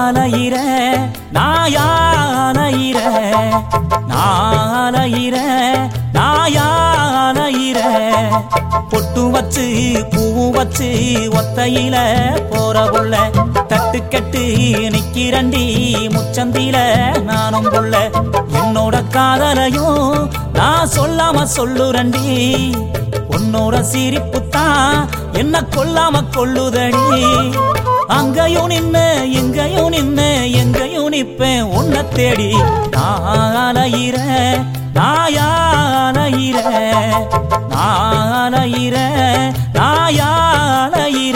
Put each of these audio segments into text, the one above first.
நாளையிற நாயானையிற நாளையிற நாயானையிற பொட்டு வச்சு பூவும் வச்சு ஒத்தையில போற புள்ள தட்டு கட்டு நிக்கிறண்டி முச்சந்தில நானும் புள்ள என்னோட காதலையும் நான் சொல்லாம சொல்லுறண்டி உன்னோட சிரிப்புத்தான் என்ன கொல்லாம கொள்ளுதடி அங்கேயும் நின்னு எங்கேயும் நின்னு எங்கேயும் நிப்பேன் உன்னை தேடி நாளையிற நாயானையிற நாளையிற நாயானையிற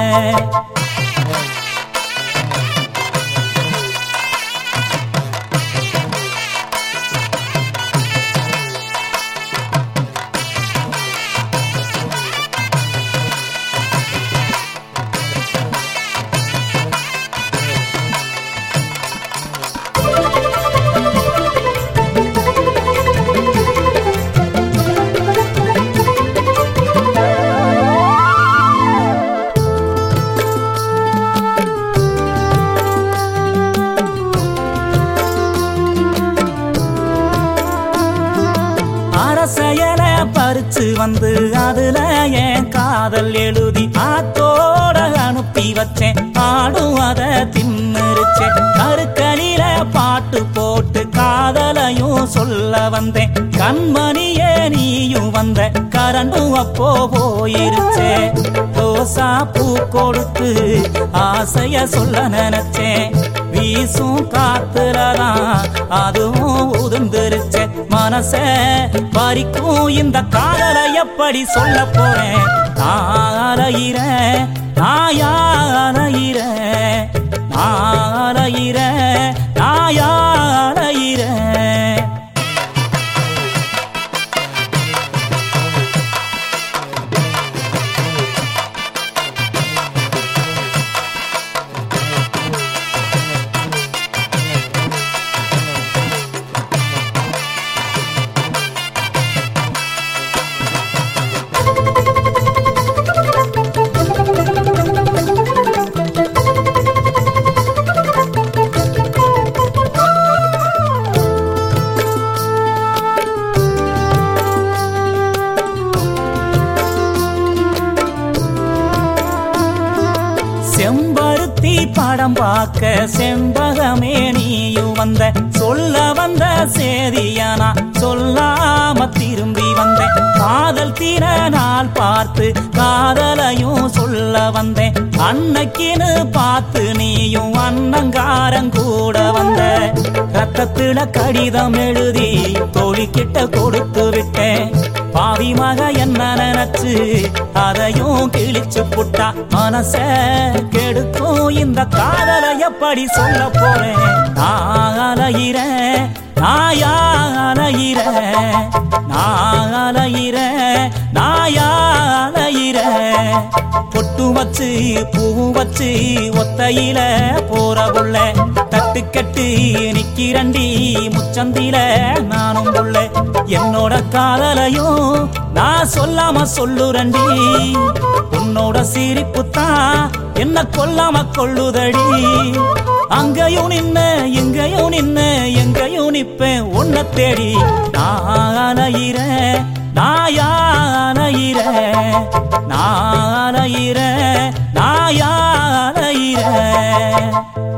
அரசையல பறிச்சு வந்து அதுல என் காதல் எழுதி ஆத்தோட அனுப்பி வச்சேன் ஆடும் அத தின்னுருச்சேன் கருக்கலில பாட்டு போட்டு காதலையும் சொல்ல வந்தேன் கண்மணியே நீயும் வந்த கரண்டும் அப்போ போயிருச்சே ரோசா பூ கொடுத்து ஆசைய சொல்ல நினைச்சேன் வீசும் காத்துலதான் அதுவும் உதிர்ந்துருச்சு மனச பறிக்கும் இந்த காதலை எப்படி சொல்ல போறேன் நாளையிற நாயானையிற நாளையிற நாயானையிற செம்பருத்தி படம் பார்க்க செம்பகமே நீயும் வந்த சொல்ல வந்த சேதியானா சொல்லாம திரும்பி வந்தேன் காதல் தீர நாள் பார்த்து காதலையும் சொல்ல வந்தேன் அன்னைக்குன்னு பார்த்து நீயும் அன்னங்காரன் கூட வந்த ரத்தத்துல கடிதம் எழுதி தோழிக்கிட்ட கொடுத்து விட்டேன் பாவி மக என்ன நினைச்சு அதையும் கிழிச்சு புட்டா மனச கெடுக்கும் இந்த காதலை எப்படி சொல்ல போறேன் நாளையிற நாயானையிற நாளையிற நாயானையிற பொட்டு வச்சு பூவும் வச்சு ஒத்தையில போற புள்ள தட்டு கட்டு நிக்கிறண்டி முச்சந்தில நானும் புள்ள என்னோட காதலையும் நான் சொல்லாம சொல்லுறண்டி உன்னோட சிரிப்புத்தான் என்ன கொல்லாம கொள்ளுதடி அங்கேயும் நின்னு எங்கேயும் நின்னு எங்கேயும் நிப்பேன் உன்னை தேடி நாளையிற நாயானையிற நாளையிற நாயானையிற